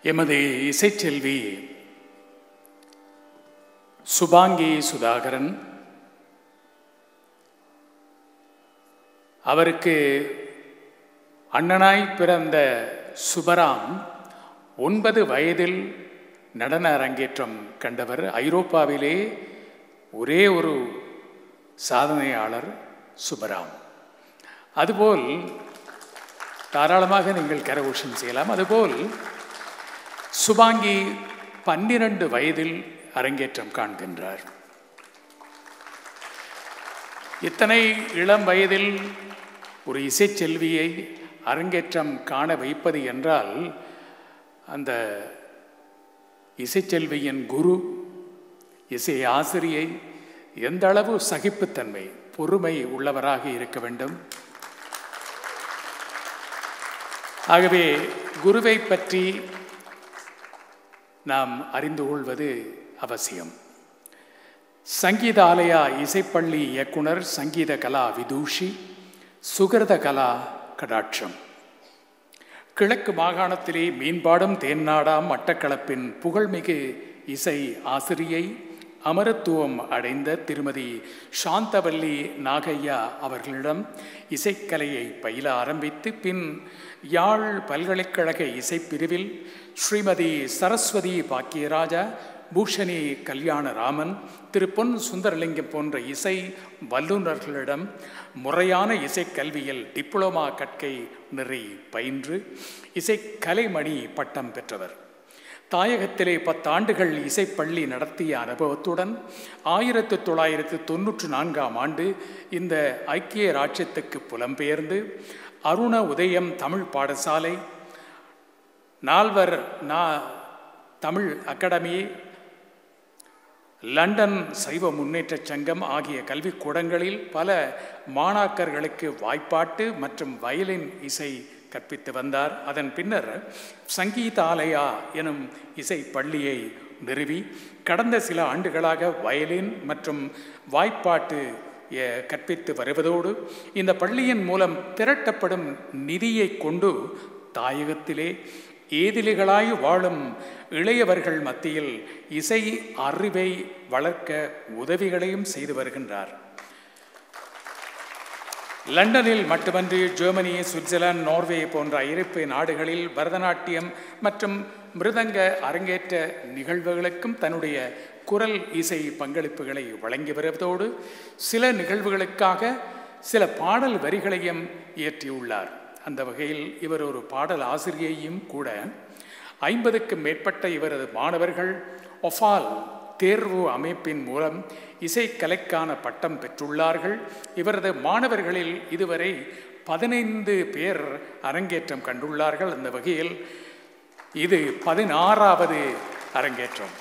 எமது இசைச்செல்வி சுபாங்கி சுதாகரன் அவருக்கு அண்ணனாய் பிறந்த சுபராம் ஒன்பது வயதில் நடன அரங்கேற்றம் கண்டவர் ஐரோப்பாவிலே ஒரே ஒரு சாதனையாளர் சுபராம் அதுபோல் தாராளமாக நீங்கள் கரகோஷம் செய்யலாம் அதுபோல் சுபாங்கி பன்னிரண்டு வயதில் அரங்கேற்றம் காண்கின்றார் இத்தனை இளம் வயதில் ஒரு இசைச்செல்வியை அரங்கேற்றம் காண வைப்பது என்றால் அந்த இசைச்செல்வியின் குரு இசை ஆசிரியை எந்த அளவு சகிப்புத்தன்மை பொறுமை உள்ளவராக இருக்க வேண்டும் ஆகவே குருவை பற்றி நாம் அறிந்து கொள்வது அவசியம் சங்கீதாலயா இசைப்பள்ளி இயக்குனர் சங்கீத கலா விதூஷி சுகிருத கலா கடாட்சம் கிழக்கு மாகாணத்திலே மீன்பாடும் தேன்னாடாம் மட்டக்களப்பின் புகழ்மிகு இசை ஆசிரியை அமரத்துவம் அடைந்த திருமதி சாந்தவல்லி நாகையா அவர்களிடம் இசைக்கலையை பயில ஆரம்பித்து பின் யாழ் பல்கலைக்கழக இசைப்பிரிவில் ஸ்ரீமதி சரஸ்வதி பாக்கியராஜா பூஷணி கல்யாணராமன் திரு பொன் சுந்தரலிங்கம் போன்ற இசை வல்லுநர்களிடம் முறையான இசைக்கல்வியில் டிப்ளோமா கற்கை நெறி பயின்று இசை கலைமணி பட்டம் பெற்றவர் தாயகத்திலே பத்தாண்டுகள் இசைப்பள்ளி நடத்திய அனுபவத்துடன் ஆயிரத்து தொள்ளாயிரத்து தொன்னூற்று நான்காம் ஆண்டு இந்த ஐக்கிய ராஜ்யத்துக்கு புலம்பெயர்ந்து அருண உதயம் தமிழ் பாடசாலை நால்வர் நா தமிழ் அகாடமி லண்டன் சைவ முன்னேற்றச் சங்கம் ஆகிய கல்விக்கூடங்களில் பல மாணாக்கர்களுக்கு வாய்ப்பாட்டு மற்றும் வயலின் இசை கற்பித்து வந்தார் அதன் பின்னர் சங்கீதாலயா எனும் இசை பள்ளியை நிறுவி கடந்த சில ஆண்டுகளாக வயலின் மற்றும் வாய்ப்பாட்டு கற்பித்து வருவதோடு இந்த பள்ளியின் மூலம் திரட்டப்படும் நிதியை கொண்டு தாயகத்திலே ஏதிலிகளாய் வாழும் இளையவர்கள் மத்தியில் இசை அறிவை வளர்க்க உதவிகளையும் செய்து வருகின்றார் லண்டனில் மட்டுமன்றி ஜெர்மனி சுவிட்சர்லாந்து நார்வே போன்ற ஐரோப்பிய நாடுகளில் பரதநாட்டியம் மற்றும் மிருதங்க அரங்கேற்ற நிகழ்வுகளுக்கும் தன்னுடைய குரல் இசை பங்களிப்புகளை வழங்கி வருவதோடு சில நிகழ்வுகளுக்காக சில பாடல் வரிகளையும் இயற்றியுள்ளார் அந்த வகையில் இவர் ஒரு பாடல் ஆசிரியையும் கூட ஐம்பதுக்கும் மேற்பட்ட இவரது மாணவர்கள் ஒஃபால் தேர்வு அமைப்பின் மூலம் இசைக்கலைக்கான பட்டம் பெற்றுள்ளார்கள் இவரது மாணவர்களில் இதுவரை பதினைந்து பேர் அரங்கேற்றம் கண்டுள்ளார்கள் அந்த வகையில் இது பதினாறாவது அரங்கேற்றம்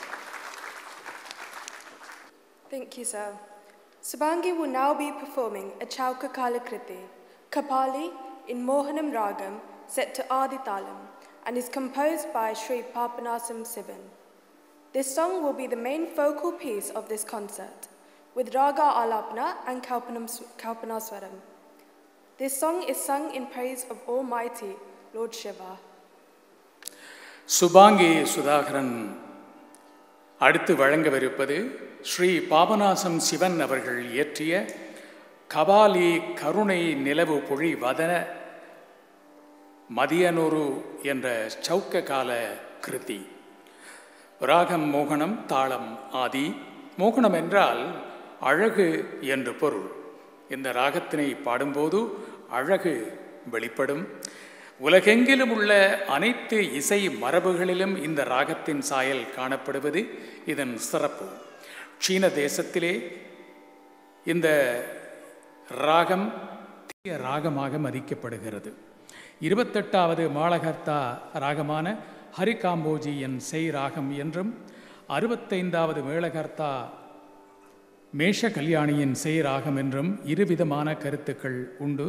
Thank you, sir. Subangi will now be performing a Chauka Kalakriti, Kapali in Mohanam Ragam, set to Adi Talam, and is composed by Sri Papanasam Sivan. This song will be the main focal piece of this concert, with Raga Alapna and Kalpanam, Kalpanaswaram. This song is sung in praise of Almighty Lord Shiva. Shubhangi Sudhakaran அடுத்து வழங்கவிருப்பது ஸ்ரீ பாபநாசம் சிவன் அவர்கள் இயற்றிய கபாலி கருணை நிலவு பொழி வதன மதியனொரு என்ற சௌக்க கால கிருதி ராகம் மோகனம் தாளம் ஆதி மோகனம் என்றால் அழகு என்று பொருள் இந்த ராகத்தினை பாடும்போது அழகு வெளிப்படும் உலகெங்கிலும் உள்ள அனைத்து இசை மரபுகளிலும் இந்த ராகத்தின் சாயல் காணப்படுவது இதன் சிறப்பு சீன தேசத்திலே இந்த ராகம் தீய ராகமாக மதிக்கப்படுகிறது இருபத்தெட்டாவது மாலகர்த்தா ராகமான ஹரிகாம்போஜியின் செய் ராகம் என்றும் அறுபத்தைந்தாவது மேளகர்த்தா மேஷ கல்யாணியின் செய் ராகம் என்றும் இருவிதமான கருத்துக்கள் உண்டு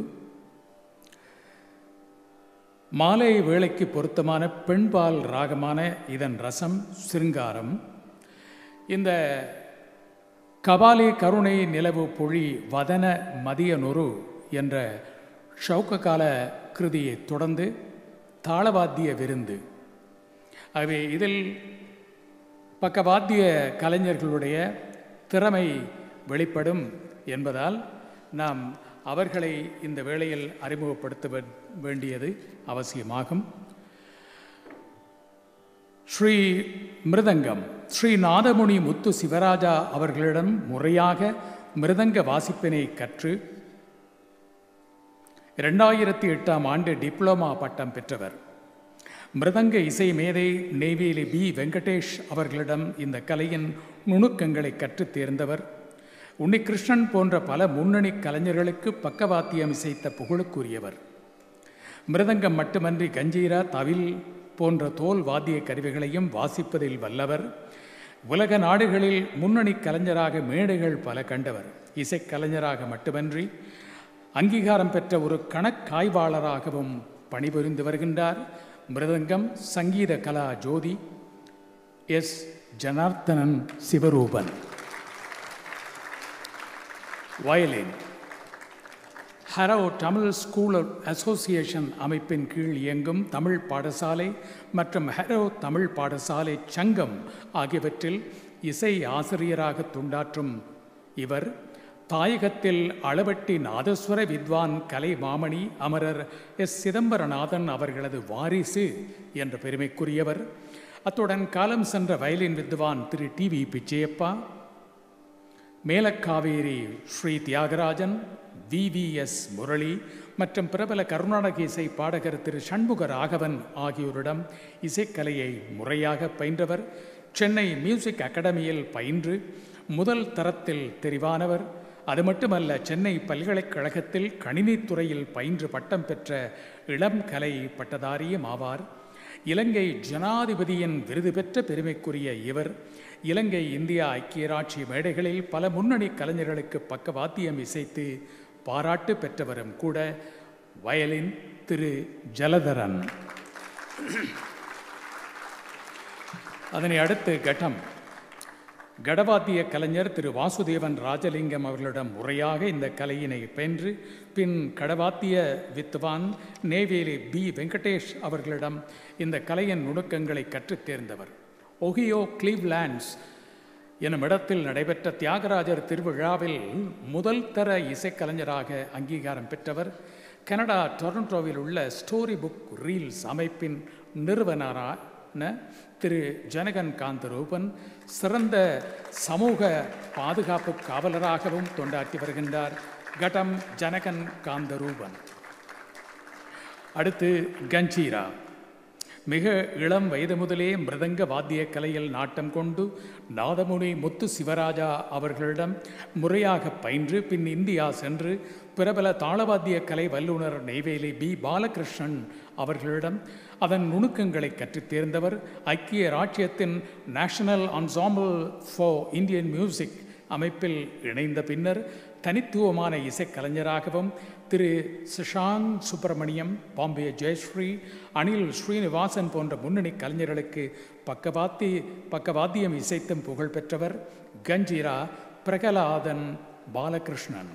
மாலை வேளைக்கு பொருத்தமான பெண்பால் ராகமான இதன் ரசம் சிருங்காரம் இந்த கபாலி கருணை நிலவு பொழி வதன மதியனொரு என்ற ஷௌக்க கால கிருதியை தொடர்ந்து தாளவாத்திய விருந்து ஆகவே இதில் பக்கவாத்திய கலைஞர்களுடைய திறமை வெளிப்படும் என்பதால் நாம் அவர்களை இந்த வேளையில் அறிமுகப்படுத்த வே- வேண்டியது அவசியமாகும் ஸ்ரீ மிருதங்கம் ஸ்ரீ நாதமுனி முத்து சிவராஜா அவர்களிடம் முறையாக மிருதங்க வாசிப்பினை கற்று இரண்டாயிரத்தி எட்டாம் ஆண்டு டிப்ளோமா பட்டம் பெற்றவர் மிருதங்க இசை மேதை நெய்வேலி பி வெங்கடேஷ் அவர்களிடம் இந்த கலையின் நுணுக்கங்களை கற்றுத் தேர்ந்தவர் உன்னிகிருஷ்ணன் போன்ற பல முன்னணி கலைஞர்களுக்கு பக்கவாத்தியம் இசைத்த புகழுக்குரியவர் மிருதங்கம் மட்டுமன்றி கஞ்சீரா தவில் போன்ற தோல் வாத்திய கருவிகளையும் வாசிப்பதில் வல்லவர் உலக நாடுகளில் முன்னணி கலைஞராக மேடைகள் பல கண்டவர் இசைக்கலைஞராக மட்டுமன்றி அங்கீகாரம் பெற்ற ஒரு கணக்காய்வாளராகவும் பணிபுரிந்து வருகின்றார் mridangam Sangeetha Kala Jyothi S Janarthanan Sivaroopan violin Harrow Tamil school association அமைப்பின் கீழ் இயங்கும் தமிழ் பாடசாலை மற்றும் ஹரோ தமிழ் பாடசாலை சங்கம் ஆகியவற்றில் இசை ஆசிரியராக துண்டாற்றும் இவர் தாயகத்தில் அளவட்டி நாதஸ்வர வித்வான் கலை மாமணி அமரர் எஸ் சிதம்பரநாதன் அவர்களது வாரிசு என்ற பெருமைக்குரியவர் அத்துடன் காலம் சென்ற வயலின் வித்வான் Thiru T V Pichaiyappa Melakaveri Sri Thiagarajan VVS Murali மற்றும் பிரபல கர்நாடக இசை பாடகர் திரு சண்முக ராகவன் ஆகியோரிடம் இசைக்கலையை முறையாக பயின்றவர் சென்னை மியூசிக் அகாடமியில் பயின்று முதல் தரத்தில் தெரிவானவர் அது மட்டுமல்ல சென்னை பல்கலைக்கழகத்தில் கணினித்துறையில் பயின்று பட்டம் பெற்ற இளம் கலை பட்டதாரியும் ஆவார் இலங்கை ஜனாதிபதியின் விருது பெற்ற பெருமைக்குரிய இவர் இலங்கை இந்தியா ஐக்கிய ராட்சிய மேடைகளில் பல முன்னணி கலைஞர்களுக்கு பக்கவாத்தியம் இசைத்து பாராட்டு பெற்றவரும் கூட வயலின் திரு ஜலதரன் அதனை அடுத்து கட்டம் கடவாத்திய கலைஞர் திரு வாசுதேவன் ராஜலிங்கம் அவர்களிடம் முறையாக இந்த கலையினை பயின்று பின் கடவாத்திய வித்வான் நேவேலி பி வெங்கடேஷ் அவர்களிடம் இந்த கலையின் நுணுக்கங்களை கற்றுத் தேர்ந்தவர் ஒஹியோ கிளீவ்லாண்ட்ஸ் எனும் இடத்தில் நடைபெற்ற தியாகராஜர் திருவிழாவில் முதல் தர இசைக்கலைஞராக அங்கீகாரம் பெற்றவர் கனடா டொரண்டோவில் உள்ள ஸ்டோரி புக் ரீல்ஸ் அமைப்பின் நிறுவனரான திரு ஜனகன் காந்தரூபன் சிறந்த சமூக பாதுகாப்பு காவலராகவும் தொண்டாற்றி வருகின்றார் கடம் ஜனகன் காந்தரூபன் அடுத்து கஞ்சீரா மிக இளம் வயது முதலே மிருதங்க வாத்திய கலையில் நாட்டம் கொண்டு நாதமுனி முத்து சிவராஜா அவர்களிடம் முறையாக பயின்று பின் இந்தியா சென்று பிரபல தாளவாத்திய கலை வல்லுனர் நெய்வேலி பி பாலகிருஷ்ணன் அவர்களிடம் அதன் நுணுக்கங்களை கற்றுத் தேர்ந்தவர் ஐக்கிய ராச்சியத்தின் national ensemble for Indian music அமைப்பில் இணைந்த பின்னர் தனித்துவமான இசைக்கலைஞராகவும் திரு சுஷாந்த் சுப்பிரமணியம் பாம்பே ஜெயஸ்ரீ அனில் ஸ்ரீனிவாசன் போன்ற முன்னணி கலைஞர்களுக்கு பக்கவாத்தி பக்கவாத்தியம் இசைத்தும் புகழ் பெற்றவர் கஞ்சீரா பிரகலாதன் பாலகிருஷ்ணன்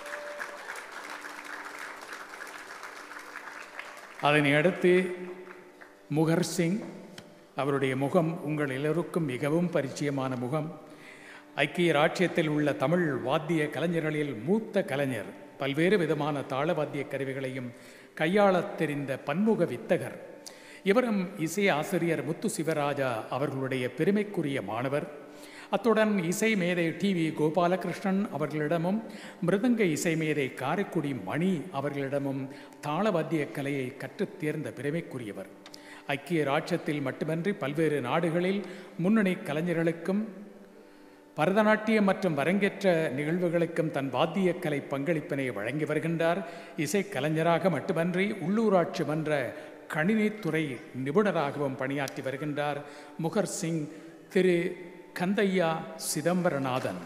அதனை அடுத்து முகர் சிங் அவருடைய முகம் உங்கள் எல்லோருக்கும் மிகவும் பரிச்சயமான முகம் ஐக்கிய ராச்சியத்தில் உள்ள தமிழ் வாத்திய கலைஞர்களில் மூத்த கலைஞர் பல்வேறு விதமான தாள வாத்திய கருவிகளையும் கையாளத் தெரிந்த பன்முக வித்தகர் இவரும் இசை ஆசிரியர் முத்து சிவராஜா அவர்களுடைய பெருமைக்குரிய மாணவர் அத்துடன் இசை மேதை டி வி கோபாலகிருஷ்ணன் அவர்களிடமும் மிருதங்க இசை மேதை காரைக்குடி மணி அவர்களிடமும் தாளவாத்திய கலையை கற்றுத் தேர்ந்த பெருமைக்குரியவர் ஐக்கிய ராட்சத்தில் மட்டுமன்றி பல்வேறு நாடுகளில் முன்னணி கலைஞர்களுக்கும் பரதநாட்டியம் மற்றும் அரங்கேற்ற நிகழ்வுகளுக்கும் தன் வாத்திய கலை பங்களிப்பினை வழங்கி வருகின்றார் இசைக்கலைஞராக மட்டுமன்றி உள்ளூராட்சி மன்ற கணினித்துறை நிபுணராகவும் பணியாற்றி வருகின்றார் முகர் சிங் திரு கந்தையா சிதம்பரநாதன்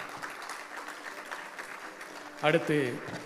அடுத்து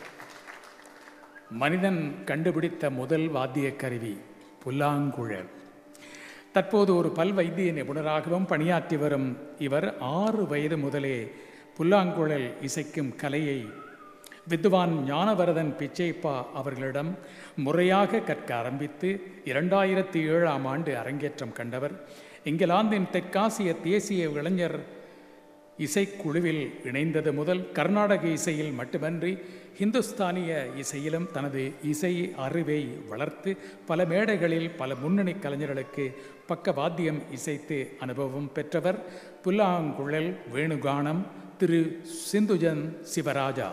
மனிதன் கண்டுபிடித்த முதல் வாத்திய கருவி புல்லாங்குழல் தற்போது ஒரு பல் வைத்திய நிபுணராகவும் பணியாற்றி வரும் இவர் ஆறு வயது முதலே புல்லாங்குழல் இசைக்கும் கலையை வித்வான் ஞானவரதன் பிச்சைப்பா அவர்களிடம் முறையாக கற்க ஆரம்பித்து இரண்டாயிரத்தி ஏழாம் ஆண்டு அரங்கேற்றம் கண்டவர் இங்கிலாந்தின் தெற்காசிய தேசிய இளைஞர் இசைக்குழுவில் இணைந்தது முதல் கர்நாடக இசையில் மட்டுமன்றி ஹிந்துஸ்தானிய இசையிலும் தனது இசை அறிவை வளர்த்து பல மேடைகளில் பல முன்னணி கலைஞர்களுக்கு பக்கவாத்தியம் இசைத்து அனுபவம் பெற்றவர் புல்லாங்குழல் வேணுகானம் திரு சிந்துஜன் சிவராஜா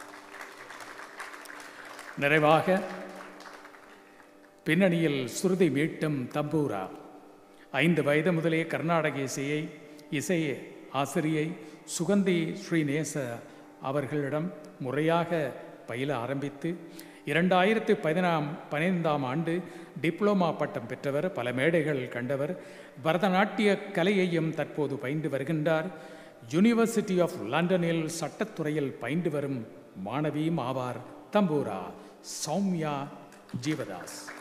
நிறைவாக பின்னணியில் சுருதி மீட்டும் தம்பூரா ஐந்து வயது முதலே கர்நாடக இசையை இசை ஆசிரியை சுகந்தி ஸ்ரீநேச அவர்களிடம் முறையாக பயில ஆரம்பித்து இரண்டாயிரத்து பதினாம் பதினைந்தாம் ஆண்டு டிப்ளோமா பட்டம் பெற்றவர் பல மேடைகள் கண்டவர் பரதநாட்டிய கலையையும் தற்போது பயின்று வருகின்றார் யூனிவர்சிட்டி ஆஃப் லண்டனில் சட்டத்துறையில் பயின்று வரும் மாணவியும் ஆவார் தம்பூரா சௌமியா ஜீவதாஸ்